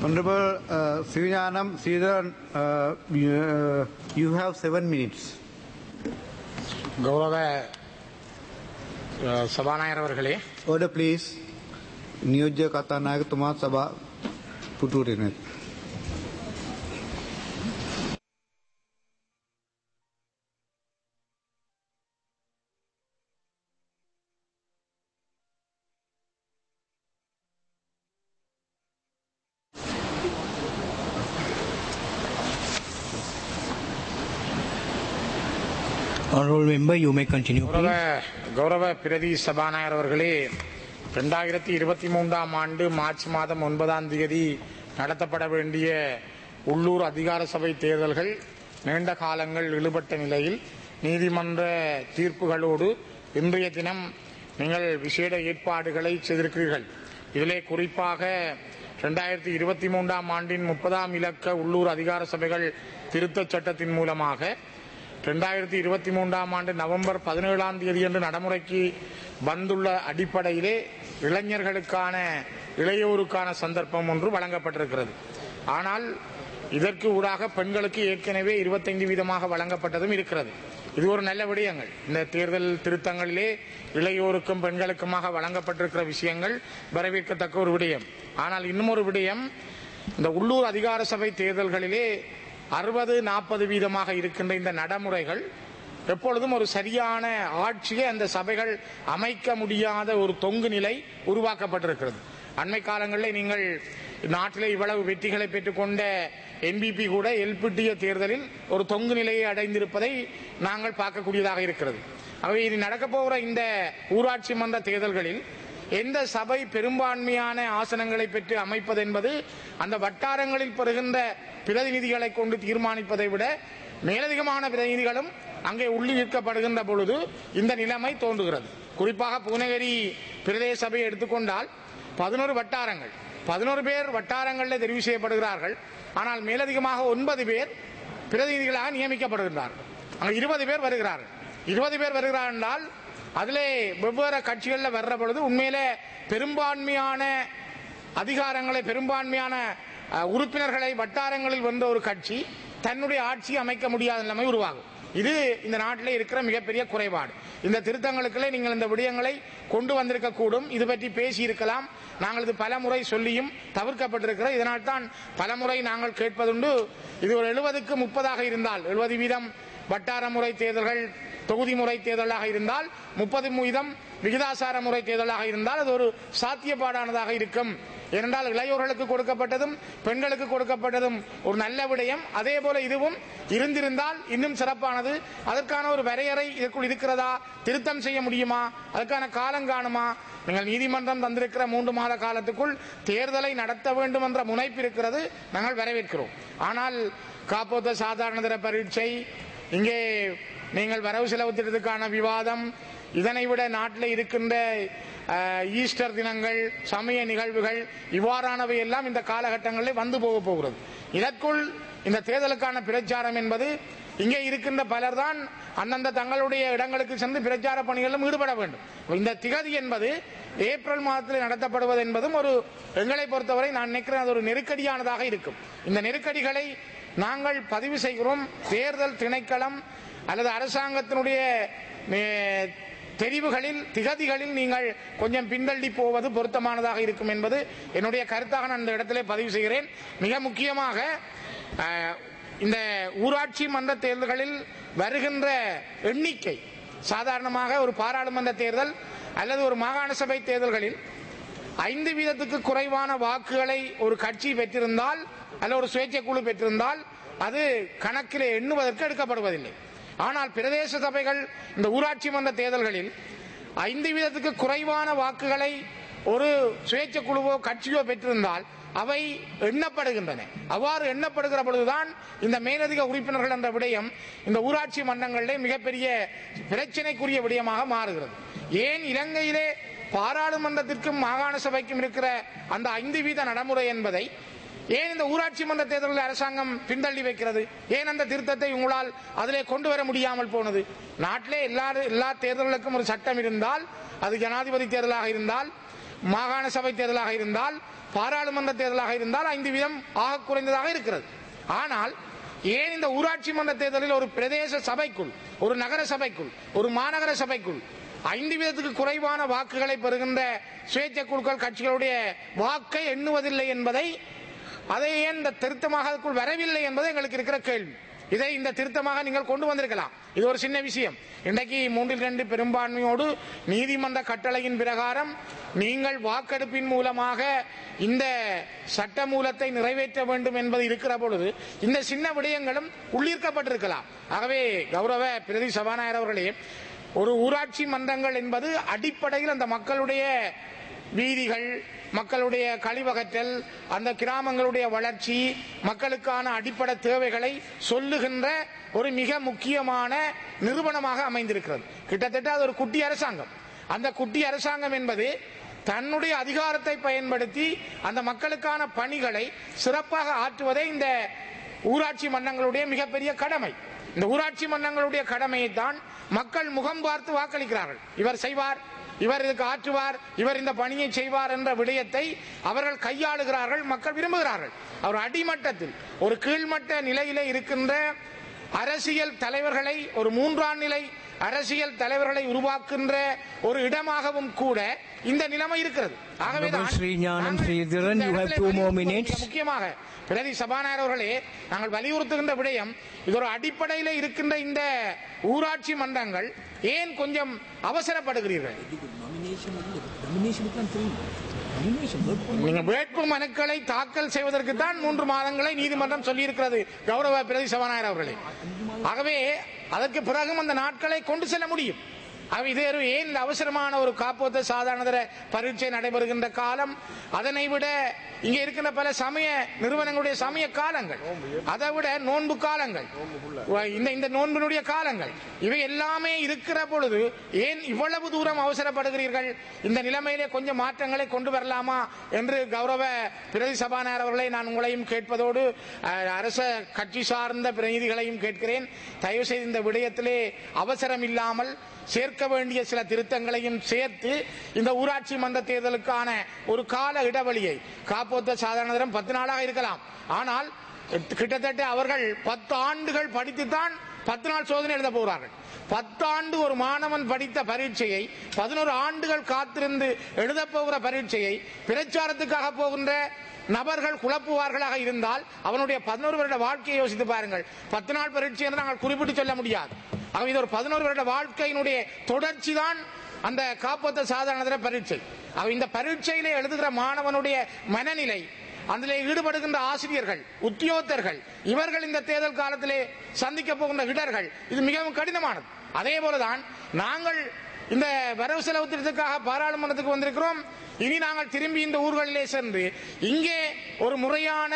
Honorable uh, Sivanyanam Sridharan, uh, you, uh, you have seven minutes. கௌரவ அஹ், சபாநாயகர் அவர்களே Order please. නියෝජ්‍ය කතානායකතුමා සභා පුටුවරෙන. Honorable member, you may continue, கௌரவ please. கௌரவ பிரதி சபாநாயகர் அவர்களே ரெண்டாயிரத்தி இருபத்தி மூன்றாம் ஆண்டு மார்ச் மாதம் ஒன்பதாம் தேதி நடத்தப்பட வேண்டிய உள்ளூர் அதிகார சபை தேர்தல்கள் நீண்ட காலங்கள் இழுபட்ட நிலையில் நீதிமன்ற தீர்ப்புகளோடு இன்றைய தினம் நீங்கள் விசேட ஏற்பாடுகளை செய்திருக்கிறீர்கள் இதிலே குறிப்பாக ரெண்டாயிரத்தி இருபத்தி மூன்றாம் ஆண்டின் முப்பதாம் இலக்க உள்ளூர் அதிகார சபைகள் திருத்தச் சட்டத்தின் மூலமாக ரெண்டாயிரத்தி இருபத்தி மூன்றாம் ஆண்டு நவம்பர் பதினேழாம் தேதி என்று நடைமுறைக்கு வந்துள்ள அடிப்படையிலே இளைஞர்களுக்கான இளையோருக்கான சந்தர்ப்பம் ஒன்று வழங்கப்பட்டிருக்கிறது ஆனால் இதற்கு ஊடாக பெண்களுக்கு ஏற்கனவே இருபத்தைந்து வீதமாக வழங்கப்பட்டதும் இருக்கிறது இது ஒரு நல்ல விடயங்கள் இந்த தேர்தல் திருத்தங்களிலே இளையோருக்கும் பெண்களுக்குமாக வழங்கப்பட்டிருக்கிற விஷயங்கள் வரவேற்கத்தக்க ஒரு விடயம் ஆனால் இன்னும் ஒரு விடயம் இந்த உள்ளூர் அதிகார சபை தேர்தல்களிலே அறுபது நாற்பது வீதமாக இருக்கின்ற இந்த நடைமுறைகள் எப்பொழுதும் ஒரு சரியான ஆட்சியை அந்த சபைகள் அமைக்க முடியாத ஒரு தொங்கு நிலை உருவாக்கப்பட்டிருக்கிறது அண்மை காலங்களில் நீங்கள் நாட்டிலே இவ்வளவு வெற்றிகளை பெற்றுக்கொண்ட என்பிபி கூட எல்பிட்டிய தேர்தலில் ஒரு தொங்கு நிலையை அடைந்திருப்பதை நாங்கள் பார்க்கக்கூடியதாக இருக்கிறது ஆகவே இது நடக்கப் போகிற இந்த ஊராட்சி மன்ற தேர்தல்களில் எந்த சபை பெரும்பான்மையான ஆசனங்களை பெற்று அமைப்பது என்பது அந்த வட்டாரங்களில் பெறுகின்ற பிரதிநிதிகளை கொண்டு தீர்மானிப்பதை விட மேலதிகமான பிரதிநிதிகளும் அங்கே உள்ளிருக்கப்படுகின்ற பொழுது இந்த நிலைமை தோன்றுகிறது குறிப்பாக புவனகிரி பிரதேச சபையை எடுத்துக்கொண்டால் பதினோரு வட்டாரங்கள் பதினோரு பேர் வட்டாரங்களில் தெரிவு செய்யப்படுகிறார்கள் ஆனால் மேலதிகமாக ஒன்பது பேர் பிரதிநிதிகளாக நியமிக்கப்படுகின்றார்கள் அங்கே இருபது பேர் வருகிறார்கள் இருபது பேர் வருகிறார்கள் என்றால் அதிலே வெவ்வேறு கட்சிகளில் வர்ற பொழுது உண்மையிலே பெரும்பான்மையான அதிகாரங்களை பெரும்பான்மையான அஹ், உறுப்பினர்களை வட்டாரங்களில் வந்த ஒரு கட்சி தன்னுடைய ஆட்சி அமைக்க முடியாத நிலைமை உருவாகும் இது இந்த நாட்டில் இருக்கிற மிகப்பெரிய குறைபாடு இந்த திருத்தங்களுக்குள்ளே நீங்கள் இந்த விடயங்களை கொண்டு வந்திருக்க கூடும் இது பற்றி பேசி இருக்கலாம் நாங்கள் இது பல முறை சொல்லியும் தவிர்க்கப்பட்டிருக்கிற இதனால் தான் பல முறை நாங்கள் கேட்பதுண்டு இது ஒரு எழுபதுக்கு முப்பதாக இருந்தால் எழுபது வீதம் வட்டார முறை தேர்தல்கள் தொகுதி முறை தேர்தலாக இருந்தால் முப்பது வீதம் விகிதாசார முறை தேர்தலாக இருந்தால் அது ஒரு சாத்தியப்பாடானதாக இருக்கும் ஏனென்றால் இளையோர்களுக்கு கொடுக்கப்பட்டதும் பெண்களுக்கு கொடுக்கப்பட்டதும் ஒரு நல்ல விடயம் அதே போல இதுவும் இருந்திருந்தால் இன்னும் சிறப்பானது அதற்கான ஒரு வரையறை இதற்குள் இருக்கிறதா திருத்தம் செய்ய முடியுமா அதற்கான காலம் காணுமா நீங்கள் நீதிமன்றம் தந்திருக்கிற மூன்று மாத காலத்துக்குள் தேர்தலை நடத்த வேண்டும் என்ற முனைப்பு இருக்கிறது நாங்கள் வரவேற்கிறோம் ஆனால் காப்போத்த சாதாரண தர பரீட்சை இங்கே நீங்கள் வரவு செலவு திட்டத்துக்கான விவாதம் இதனை விட நாட்டில் இருக்கின்ற அஹ், ஈஸ்டர் தினங்கள் சமய நிகழ்வுகள் இவ்வாறானவை எல்லாம் இந்த காலகட்டங்களில் வந்து போக போகிறது இதற்குள் இந்த தேர்தலுக்கான பிரச்சாரம் என்பது இங்கே இருக்கின்ற பலர் தான் அந்தந்த தங்களுடைய இடங்களுக்கு சென்று பிரச்சார பணிகளிலும் ஈடுபட வேண்டும் இந்த திகதி என்பது ஏப்ரல் மாதத்தில் நடத்தப்படுவது என்பதும் ஒரு எங்களை பொறுத்தவரை நான் நினைக்கிறேன் அது ஒரு நெருக்கடியானதாக இருக்கும் இந்த நெருக்கடிகளை நாங்கள் பதிவு செய்கிறோம் தேர்தல் திணைக்களம் அல்லது அரசாங்கத்தினுடைய அஹ், தெரிவுகளில் திகதிகளில் நீங்கள் கொஞ்சம் பின்தள்ளி போவது பொருத்தமானதாக இருக்கும் என்பது என்னுடைய கருத்தாக நான் இந்த இடத்திலே பதிவு செய்கிறேன் மிக முக்கியமாக அஹ், இந்த ஊராட்சி மன்ற தேர்தல்களில் வருகின்ற எண்ணிக்கை சாதாரணமாக ஒரு பாராளுமன்ற தேர்தல் அல்லது ஒரு மாகாண சபை தேர்தல்களில் ஐந்து வீதத்துக்கு குறைவான வாக்குகளை ஒரு கட்சி பெற்றிருந்தால் அல்ல ஒரு சுயேட்சை குழு பெற்றிருந்தால் அது கணக்கிலே எண்ணுவதற்கு எடுக்கப்படுவதில்லை ஆனால் பிரதேச சபைகள் இந்த ஊராட்சி மன்ற தேர்தல்களில் ஐந்து வீதத்துக்கு குறைவான வாக்குகளை ஒரு சுயேட்சை குழுவோ கட்சியோ பெற்றிருந்தால் அவை எண்ணப்படுகின்றன அவ்வாறு எண்ணப்படுகிற பொழுதுதான் இந்த மேலதிக உறுப்பினர்கள் என்ற விடயம் இந்த ஊராட்சி மன்றங்களிலே மிகப்பெரிய பிரச்சனைக்குரிய விடயமாக மாறுகிறது ஏன் இலங்கையிலே பாராளுமன்றத்திற்கும் மாகாண சபைக்கும் இருக்கிற அந்த ஐந்து வீத நடைமுறை என்பதை ஏன் இந்த ஊராட்சி மன்ற தேர்தலில் அரசாங்கம் பின்தள்ளி வைக்கிறது ஏன் அந்த திருத்தத்தை உங்களால் அதிலே கொண்டு வர முடியாமல் போனது நாட்டிலே எல்லா எல்லா தேர்தல்களுக்கும் ஒரு சட்டம் இருந்தால் அது ஜனாதிபதி தேர்தலாக இருந்தால் மாகாண சபை தேர்தலாக இருந்தால் பாராளுமன்ற தேர்தலாக இருந்தால் ஐந்து வீதம் ஆக குறைந்ததாக இருக்கிறது ஆனால் ஏன் இந்த ஊராட்சி மன்ற தேர்தலில் ஒரு பிரதேச சபைக்குள் ஒரு நகர சபைக்குள் ஒரு மாநகர சபைக்குள் ஐந்து வீதத்துக்கு குறைவான வாக்குகளை பெறுகின்ற சுயேட்சை குழுக்கள் கட்சிகளுடைய வாக்கை எண்ணுவதில்லை என்பதை அதை ஏன் இந்த திருத்தமாக அதுக்குள் வரவில்லை என்பது எங்களுக்கு இருக்கிற கேள்வி இதை இந்த திருத்தமாக நீங்கள் கொண்டு வந்திருக்கலாம் இது ஒரு சின்ன விஷயம் இன்றைக்கு மூன்றில் ரெண்டு பெரும்பான்மையோடு நீதிமன்ற கட்டளையின் பிரகாரம் நீங்கள் வாக்கெடுப்பின் மூலமாக இந்த சட்ட மூலத்தை நிறைவேற்ற வேண்டும் என்பது இருக்கிற பொழுது இந்த சின்ன விடயங்களும் உள்ளீர்க்கப்பட்டிருக்கலாம் ஆகவே கௌரவ பிரதி சபாநாயகர் அவர்களே ஒரு ஊராட்சி மன்றங்கள் என்பது அடிப்படையில் அந்த மக்களுடைய வீதிகள் மக்களுடைய கழிவகற்றல் அந்த கிராமங்களுடைய வளர்ச்சி மக்களுக்கான அடிப்படை தேவைகளை சொல்லுகின்ற ஒரு மிக முக்கியமான நிறுவனமாக அமைந்திருக்கிறது கிட்டத்தட்ட அது ஒரு குட்டி அரசாங்கம் அந்த குட்டி அரசாங்கம் என்பது தன்னுடைய அதிகாரத்தை பயன்படுத்தி அந்த மக்களுக்கான பணிகளை சிறப்பாக ஆற்றுவதே இந்த ஊராட்சி மன்றங்களுடைய மிகப்பெரிய கடமை இந்த ஊராட்சி மன்றங்களுடைய கடமையை தான் மக்கள் முகம் பார்த்து வாக்களிக்கிறார்கள் இவர் செய்வார் இவர் இதுக்கு ஆற்றுவார் இவர் இந்த பணியை செய்வார் என்ற விடயத்தை அவர்கள் கையாளுகிறார்கள் மக்கள் விரும்புகிறார்கள் அவர் அடிமட்டத்தில் ஒரு கீழ்மட்ட நிலையிலே இருக்கின்ற அரசியல் தலைவர்களை ஒரு மூன்றாம் நிலை அரசியல் தலைவர்களை உருவாக்குகின்ற ஒரு இடமாகவும் கூட இந்த நிலைமை இருக்கிறது ஆகவேதான் Honorable Sri Gnanam நாங்கள் Sridharan, இந்த you have இடத்திலே two more வலியுறுத்துவது minutes. மிக முக்கியமாக பிரதி சபாநாயகர் அவர்களே நாங்கள் வலியுறுத்துகின்ற விடயம் இது ஒரு அடிப்படையில் இருக்கின்ற இந்த ஊராட்சி மன்றங்கள் ஏன் கொஞ்சம் அவசரப்படுகிறீர்கள் நீங்க வேட்பு மனுக்களை தாக்கல் செய்வதற்கு தான் மூன்று மாதங்களை நீதிமன்றம் சொல்லியிருக்கிறது கௌரவ பிரதி சபாநாயகர் அவர்களே ஆகவே அதற்கு பிறகும் அந்த நாட்களை கொண்டு செல்ல முடியும் ஆகவே இது ஒரு ஏன் இந்த அவசரமான ஒரு காப்போத்த சாதாரணதர பரீட்சை நடைபெறுகின்ற காலம் அதனை விட இங்க இருக்கின்ற பல சமய நிறுவனங்களுடைய சமய காலங்கள் அதை விட நோன்பு காலங்கள் இந்த இந்த நோன்பினுடைய காலங்கள் இவை எல்லாமே இருக்கிற பொழுது ஏன் இவ்வளவு தூரம் அவசரப்படுகிறீர்கள் இந்த நிலைமையிலே கொஞ்சம் மாற்றங்களை கொண்டு வரலாமா என்று கௌரவ பிரதி சபாநாயகர் அவர்களை நான் உங்களையும் கேட்பதோடு அஹ், அரச கட்சி சார்ந்த பிரதிநிதிகளையும் கேட்கிறேன் தயவு செய்து இந்த விடயத்திலே அவசரம் இல்லாமல் சேர்க்க வேண்டிய சில திருத்தங்களையும் சேர்த்து இந்த ஊராட்சி மன்ற தேர்தலுக்கான ஒரு கால இடைவெளியை காப்போத்த சாதாரண பத்து நாளாக இருக்கலாம் ஆனால் கிட்டத்தட்ட அவர்கள் பத்து ஆண்டுகள் படித்துத்தான் பத்து நாள் சோதனை எழுத போகிறார்கள் பத்தாண்டு ஒரு மாணவன் படித்த பரீட்சையை பதினோரு ஆண்டுகள் காத்திருந்து எழுதப் போகிற பரீட்சையை பிரச்சாரத்துக்காக போகின்ற நபர்கள் குழப்புவார்களாக இருந்தால் அவனுடைய பதினோரு வருட வாழ்க்கையை யோசித்து பாருங்கள் பத்து நாள் பரீட்சை என்று நாங்கள் குறிப்பிட்டு சொல்ல முடியாது ஆக இது ஒரு பதினோரு வருட வாழ்க்கையினுடைய தொடர்ச்சி தான் அந்த காப்பத்த சாதாரண பரீட்சை ஆக இந்த பரீட்சையிலே எழுதுகிற மாணவனுடைய மனநிலை அதிலே ஈடுபடுகின்ற ஆசிரியர்கள் உத்தியோகத்தர்கள் இவர்கள் இந்த தேர்தல் காலத்திலே சந்திக்க போகின்ற இடர்கள் இது மிகவும் கடினமானது அதே போலதான் நாங்கள் இந்த வரவு செலவு திட்டத்துக்காக பாராளுமன்றத்துக்கு வந்திருக்கிறோம் இனி நாங்கள் திரும்பி இந்த ஊர்களிலே சென்று இங்கே ஒரு முறையான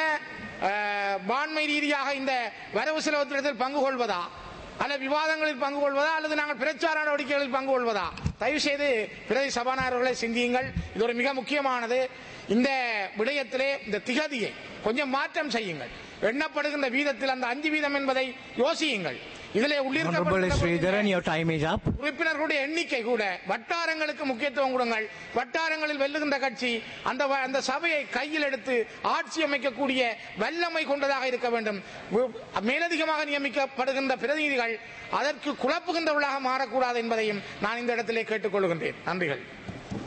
அஹ், பான்மை ரீதியாக இந்த வரவு செலவு திட்டத்தில் பங்கு கொள்வதா அல்லது விவாதங்களில் பங்கு கொள்வதா அல்லது நாங்கள் பிரச்சார நடவடிக்கைகளில் பங்கு கொள்வதா தயவு செய்து பிரதி சபாநாயகர்களை சிந்தியுங்கள் இது ஒரு மிக முக்கியமானது இந்த விடயத்திலே இந்த திகதியை கொஞ்சம் மாற்றம் செய்யுங்கள் எண்ணப்படுகின்ற வீதத்தில் அந்த அஞ்சு வீதம் என்பதை யோசியுங்கள் இதிலே Honorable உள்ளிருக்கப்பட்டிருக்கிற Sridharan, your time is up. உறுப்பினர்களுடைய எண்ணிக்கை கூட வட்டாரங்களுக்கு முக்கியத்துவம் கொடுங்கள் வட்டாரங்களில் வெல்லுகின்ற கட்சி அந்த வ- அந்த சபையை கையில் எடுத்து ஆட்சி அமைக்கக்கூடிய வல்லமை கொண்டதாக இருக்க வேண்டும் வு- மேலதிகமாக நியமிக்கப்படுகின்ற பிரதிநிதிகள் அதற்கு குழப்புகின்றவர்களாக மாறக்கூடாது என்பதையும் நான் இந்த இடத்திலே கேட்டுக்கொள்கின்றேன் நன்றிகள்